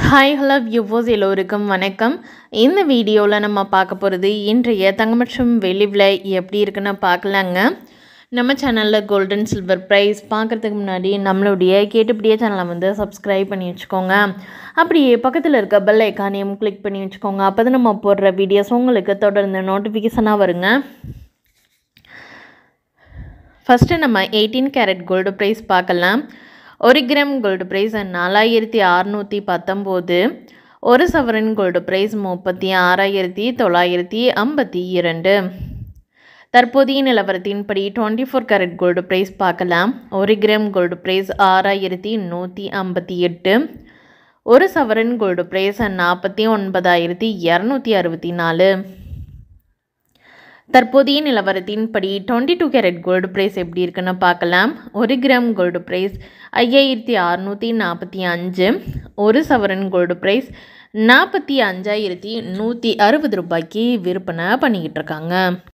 hi hello viewers எல்லோருக்கும் வணக்கம் இந்த வீடியோவில் நம்ம பார்க்க போகிறது இன்றைய தங்கம் மற்றும் வெள்ளி விலை எப்படி இருக்குன்னு பார்க்கலாங்க நம்ம சேனலில் கோல்டன் சில்வர் ப்ரைஸ் பார்க்குறதுக்கு முன்னாடி நம்மளுடைய கேட்டுப்படியே சேனலை வந்து சப்ஸ்கிரைப் பண்ணி வச்சுக்கோங்க அப்படியே பக்கத்தில் இருக்க பெல் ஐக்கானையும் கிளிக் பண்ணி வச்சுக்கோங்க அப்போ தான் நம்ம போடுற வீடியோஸ் உங்களுக்கு தொடர்ந்து நோட்டிஃபிகேஷனாக வருங்க ஃபஸ்ட்டு நம்ம எயிட்டீன் கேரட் கோல்டு ப்ரைஸ் பார்க்கலாம் ஒரு கிராம் கோல்டு ப்ரைஸ் நாலாயிரத்தி அறநூற்றி பத்தொம்போது ஒரு சவரன் கோல்டு ப்ரைஸ் முப்பத்தி ஆறாயிரத்தி தொள்ளாயிரத்தி ஐம்பத்தி இரண்டு தற்போதைய நிலவரத்தின்படி twenty four carat gold price பார்க்கலாம் ஒரு கிராம் கோல்டு ப்ரைஸ் ஆறாயிரத்தி நூற்றி ஐம்பத்தி எட்டு ஒரு சவரன் கோல்டு ப்ரைஸ் நாற்பத்தி ஒன்பதாயிரத்தி இரநூத்தி அறுபத்தி நாலு தற்போதைய நிலவரத்தின்படி twenty two carat gold price எப்படி இருக்குன்னு பார்க்கலாம் ஒரு கிராம் கோல்டு ப்ரைஸ் ஐயாயிரத்தி அறநூற்றி நாற்பத்தி அஞ்சு ஒரு சவரன் கோல்டு ப்ரைஸ் நாற்பத்தி அஞ்சாயிரத்தி நூற்றி அறுபது ரூபாய்க்கு விற்பனை பண்ணிக்கிட்டு இருக்காங்க